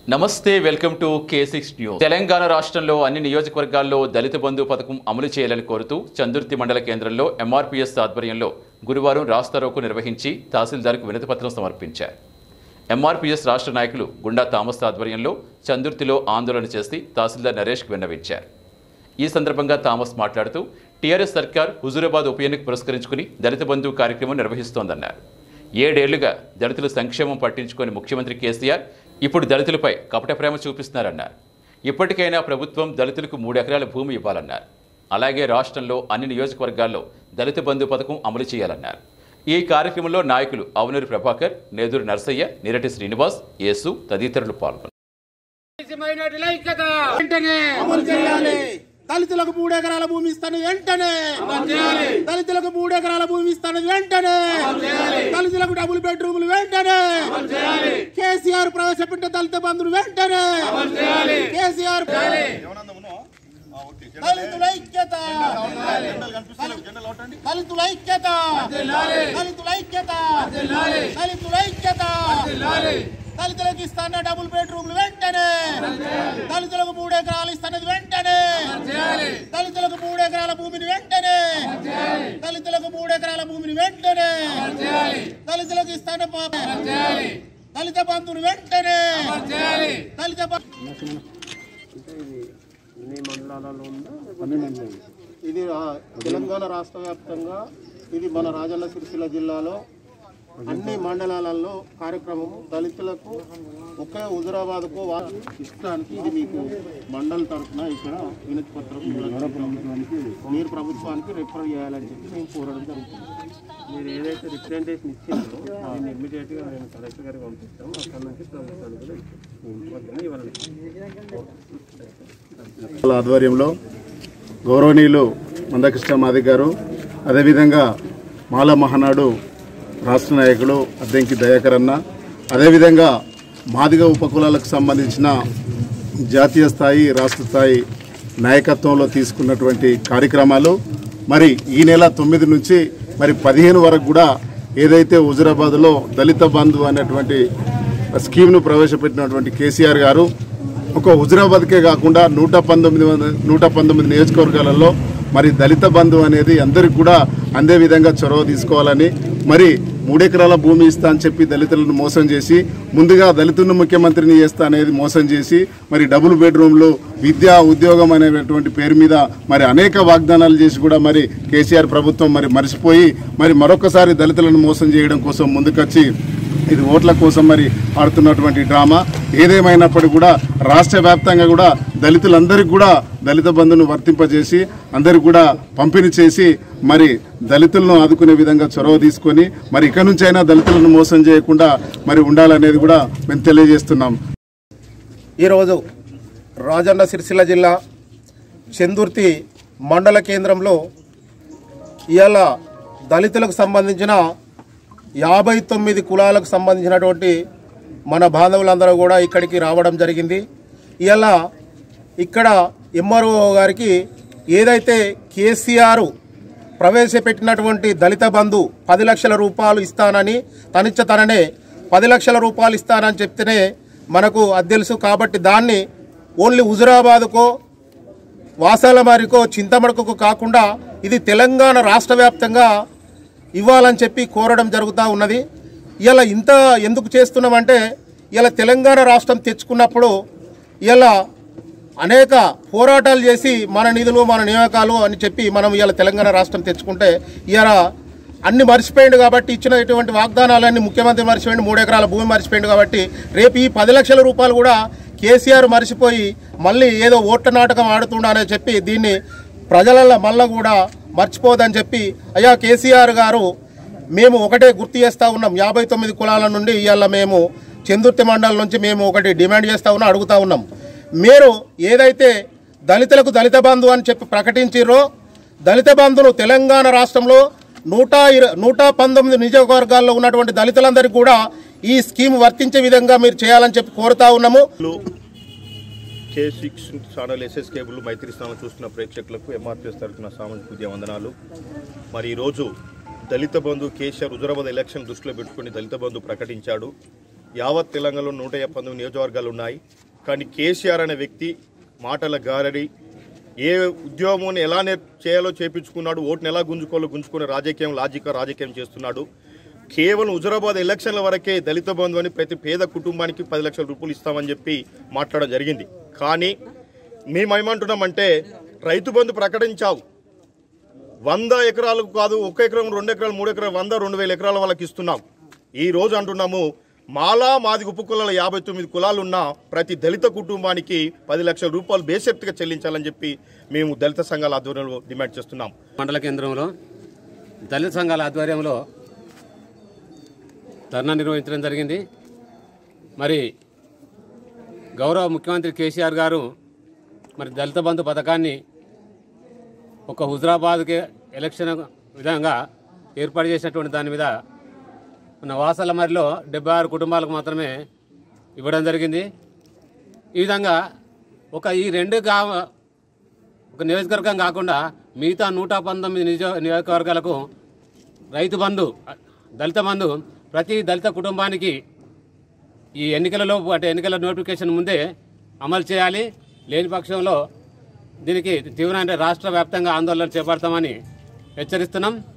నమస్తే welcome to K six News Telangana రాష్ట్రంలో అన్ని నియోజకవర్గాల్లో దళిత బంధు పథకం అమలు చేయాలని కోరుతూ చందుర్తి మండల కేంద్రంలో ఎంఆర్పీఎస్ ఆధ్వర్యంలో గురువారం రాస్తారోకు నిర్వహించి తహసీల్దార్కు వినతిపత్రం సమర్పించారు ఎంఆర్పీఎస్ రాష్ట్ర నాయకులు గుండా థామస్ ఆధ్వర్యంలో చందుర్తిలో ఆందోళన చేసి తహసీల్దార్ నరేష్కు విన్నవించారు ఈ సందర్భంగా థామస్ మాట్లాడుతూ టీఆర్ఎస్ సర్కార్ హుజూరాబాద్ ఉప ఎన్నిక పురస్కరించుకుని దళిత బంధు కార్యక్రమం నిర్వహిస్తోందన్నారు ఏడేళ్లుగా దళితుల సంక్షేమం పట్టించుకొని ముఖ్యమంత్రి కేసీఆర్ ఇప్పుడు దళితులపై కపట ప్రేమ చూపిస్తున్నారన్నారు ఇప్పటికైనా ప్రభుత్వం దళితులకు మూడు ఎకరాల భూమి ఇవ్వాలన్నారు అలాగే రాష్ట్రంలో అన్ని నియోజకవర్గాల్లో దళిత బంధు పథకం అమలు చేయాలన్నారు ఈ కార్యక్రమంలో నాయకులు అవనూరి ప్రభాకర్ నేదూరు నర్సయ్య నిరటి శ్రీనివాస్ యేసు తదితరులు పాల్గొన్నారు దేశమైనటువంటి ఐక్యత వెంటనే అమలు చేయాలి దళితులకు మూడు ఎకరాల భూమి ఇస్తాను వెంటనే దళితులకు మూడు ఎకరాల భూమి ఇస్తాను వెంటనే దళితులకు డబుల్ బెడ్రూములు వెంటనే కేసీఆర్ ప్రవేశపెట్టిన దళిత బంధువులు వెంటనే కేసీఆర్ దళితుల ఐక్యత దళితుల ఐక్యత దళితుల ఐక్యత దళితుల ఐక్యత దళితులకు ఇస్తాన డబుల్ బెడ్రూమ్లు వెంటనే దళితులకు మూడు ఎకరాలు ఇస్తున్నది వెంటనే దళితులకు మూడు ఎకరాల భూమిని వెంటనే దళితులకు మూడు ఎకరాల భూమిని వెంటనే దళితులకు ఇస్తాన దళిత బంధువులు వెంటనే దళిత బంధు ఇది ఆ, తెలంగాణ రాష్ట్ర వ్యాప్తంగా ఇది మన రాజన్న సిరిసిల్ల జిల్లాలో అన్ని మండలాలలో కార్యక్రమం దళితులకు ఒకే హుజురాబాద్కు వా- ఇష్టానికి ఇది మీకు మండల తరఫున ఇక్కడ వినతి పత్రం ప్రభుత్వానికి మీరు ప్రభుత్వానికి రిఫర్ చేయాలని చెప్పి మేము కోరడం జరుగుతుంది మీరు ఏదైతే రిప్రజెంటేషన్ ఇచ్చిందో దీన్ని ఇమ్మీడియట్ గా మేము కలెక్టర్ గారికి పంపిస్తాం అక్కడ నుంచి ప్రభుత్వానికి కూడా ఇస్తాం. ఓకేనా ఇవ్వాలండి వాళ్ళ ఆధ్వర్యంలో గౌరవనీయులు మందకృష్ణ మాది గారు అదేవిధంగా మాల మహానాడు రాష్ట్ర నాయకులు అద్దెంకి దయాకర్ అన్న అదేవిధంగా మాదిగ ఉపకులాలకు సంబంధించిన జాతీయ స్థాయి రాష్ట్ర స్థాయి నాయకత్వంలో తీసుకున్నటువంటి కార్యక్రమాలు మరి ఈ నెల తొమ్మిది నుంచి మరి పదిహేను వరకు కూడా ఏదైతే హుజురాబాద్లో దళిత బంధు అనేటువంటి స్కీమ్ను ప్రవేశపెట్టినటువంటి కేసీఆర్ గారు ఒక హుజురాబాద్కే కాకుండా నూట పంతొమ్మిది వంద నూట పంతొమ్మిది నియోజకవర్గాలలో మరి దళిత బంధు అనేది అందరికి కూడా అందే విధంగా చొరవ తీసుకోవాలని మరి మూడెకరాల భూమి ఇస్తా అని చెప్పి దళితులను మోసం చేసి ముందుగా దళితులను ముఖ్యమంత్రిని చేస్తా అనేది మోసం చేసి మరి డబుల్ బెడ్రూమ్లు విద్యా ఉద్యోగం అనేటువంటి పేరు మీద మరి అనేక వాగ్దానాలు చేసి కూడా మరి కేసీఆర్ ప్రభుత్వం మరి మర్చిపోయి మరి మరొకసారి దళితులను మోసం చేయడం కోసం ముందుకొచ్చి ఇది ఓట్ల కోసం మరి ఆడుతున్నటువంటి డ్రామా ఏదేమైనప్పటికీ కూడా రాష్ట్ర వ్యాప్తంగా కూడా దళితులందరికీ కూడా దళిత బంధును వర్తింపజేసి అందరికి కూడా పంపిణీ చేసి మరి దళితులను ఆదుకునే విధంగా చొరవ తీసుకొని మరి ఇక నుంచైనా దళితులను మోసం చేయకుండా మరి ఉండాలనేది కూడా మేము తెలియజేస్తున్నాం ఈరోజు రాజన్న సిరిసిల్ల జిల్లా చందుర్తి మండల కేంద్రంలో ఇవాళ దళితులకు సంబంధించిన యాభై తొమ్మిది కులాలకు సంబంధించినటువంటి మన బాంధవులందరూ కూడా ఇక్కడికి రావడం జరిగింది ఇవాళ ఇక్కడ ఎంఆర్ఓ గారికి ఏదైతే కేసీఆర్ ప్రవేశపెట్టినటువంటి దళిత బంధు పది లక్షల రూపాయలు ఇస్తానని తనిచ్చ తననే పది లక్షల రూపాయలు ఇస్తానని చెప్తేనే మనకు అది తెలుసు కాబట్టి దాన్ని ఓన్లీ హుజురాబాద్కో వాసాలమారికో చింతమడకకు కాకుండా ఇది తెలంగాణ రాష్ట్ర వ్యాప్తంగా ఇవ్వాలని చెప్పి కోరడం జరుగుతూ ఉన్నది ఇలా ఇంత ఎందుకు చేస్తున్నామంటే ఇలా తెలంగాణ రాష్ట్రం తెచ్చుకున్నప్పుడు ఇలా అనేక పోరాటాలు చేసి మన నిధులు మన నియామకాలు అని చెప్పి మనం ఇవాళ తెలంగాణ రాష్ట్రం తెచ్చుకుంటే ఇవాళ అన్ని మర్చిపోయిండు కాబట్టి ఇచ్చినటువంటి వాగ్దానాలన్నీ ముఖ్యమంత్రి మర్చిపోయిండు మూడు ఎకరాల భూమి మర్చిపోయిండు కాబట్టి రేపు ఈ పది లక్షల రూపాయలు కూడా కేసీఆర్ మర్చిపోయి మళ్ళీ ఏదో ఓట్ల నాటకం ఆడుతుండని చెప్పి దీన్ని ప్రజలలో మళ్ళా కూడా మర్చిపోదని చెప్పి అయ్యా కేసీఆర్ గారు మేము ఒకటే గుర్తు చేస్తూ ఉన్నాం యాభై తొమ్మిది కులాల నుండి ఇవాళ మేము చందుర్తి మండలం నుంచి మేము ఒకటి డిమాండ్ చేస్తూ ఉన్నాం అడుగుతూ ఉన్నాం మీరు ఏదైతే దళితులకు దళిత బంధు అని చెప్పి ప్రకటించిర్రో దళిత బంధును తెలంగాణ రాష్ట్రంలో నూట ఇర నూట పంతొమ్మిది నియోజకవర్గాల్లో ఉన్నటువంటి దళితులందరికీ కూడా ఈ స్కీమ్ వర్తించే విధంగా మీరు చేయాలని చెప్పి కోరుతా ఉన్నాము K six channel SS cable Maitri స్థానం చూస్తున్న ప్రేక్షకులకు ఎంఆర్పిఎస్ తరఫున సామాజిక విద్యా వందనాలు మరి ఈరోజు దళిత బంధు కేసీఆర్ హుజరాబాద్ ఎలక్షన్ దృష్టిలో పెట్టుకుని దళిత బంధు ప్రకటించాడు యావత్ తెలంగాణలో నూట పంతొమ్మిది నియోజకవర్గాలు ఉన్నాయి కానీ కేసీఆర్ అనే వ్యక్తి మాటల గారడి ఏ ఉద్యోగం ఎలా నే చేయాలో చేపించుకున్నాడు ఓటుని ఎలా గుంజుకోవాలో గుంజుకునే రాజకీయం లాజిక రాజకీయం చేస్తున్నాడు కేవలం హుజరాబాద్ ఎలక్షన్ల వరకే దళిత బంధు అని ప్రతి పేద కుటుంబానికి పది లక్షల రూపాయలు ఇస్తామని చెప్పి మాట్లాడడం జరిగింది కానీ మేమేమంటున్నామంటే రైతు బంధు ప్రకటించావు వంద ఎకరాలకు కాదు ఒక ఎకరం రెండు ఎకరాలు మూడు ఎకరాలు వంద రెండు వేల ఎకరాల వాళ్ళకి ఇస్తున్నాం ఈ రోజు అంటున్నాము మాలా మాది ఉప కులాల యాభై తొమ్మిది కులాలు ఉన్న ప్రతి దళిత కుటుంబానికి పది లక్షల రూపాయలు బేసెప్తిగా చెల్లించాలని చెప్పి మేము దళిత సంఘాల ఆధ్వర్యంలో డిమాండ్ చేస్తున్నాం మండల కేంద్రంలో దళిత సంఘాల ఆధ్వర్యంలో ధర్నా నిర్వహించడం జరిగింది మరి గౌరవ ముఖ్యమంత్రి కేసీఆర్ గారు మరి దళిత బంధు పథకాన్ని ఒక హుజరాబాద్కి ఎలక్షన్ విధంగా ఏర్పాటు చేసినటువంటి దాని మీద మన వాసల మరిలో డెబ్బై ఆరు కుటుంబాలకు మాత్రమే ఇవ్వడం జరిగింది ఈ విధంగా ఒక ఈ రెండు గా ఒక నియోజకవర్గం కాకుండా మిగతా నూట పంతొమ్మిది నిజ నియోజకవర్గాలకు రైతు బంధు దళిత బంధు ప్రతి దళిత కుటుంబానికి ఈ ఎన్నికలలో అంటే ఎన్నికల నోటిఫికేషన్ ముందే అమలు చేయాలి లేని పక్షంలో దీనికి తీవ్రమైన రాష్ట్ర వ్యాప్తంగా ఆందోళన చేపడతామని హెచ్చరిస్తున్నాం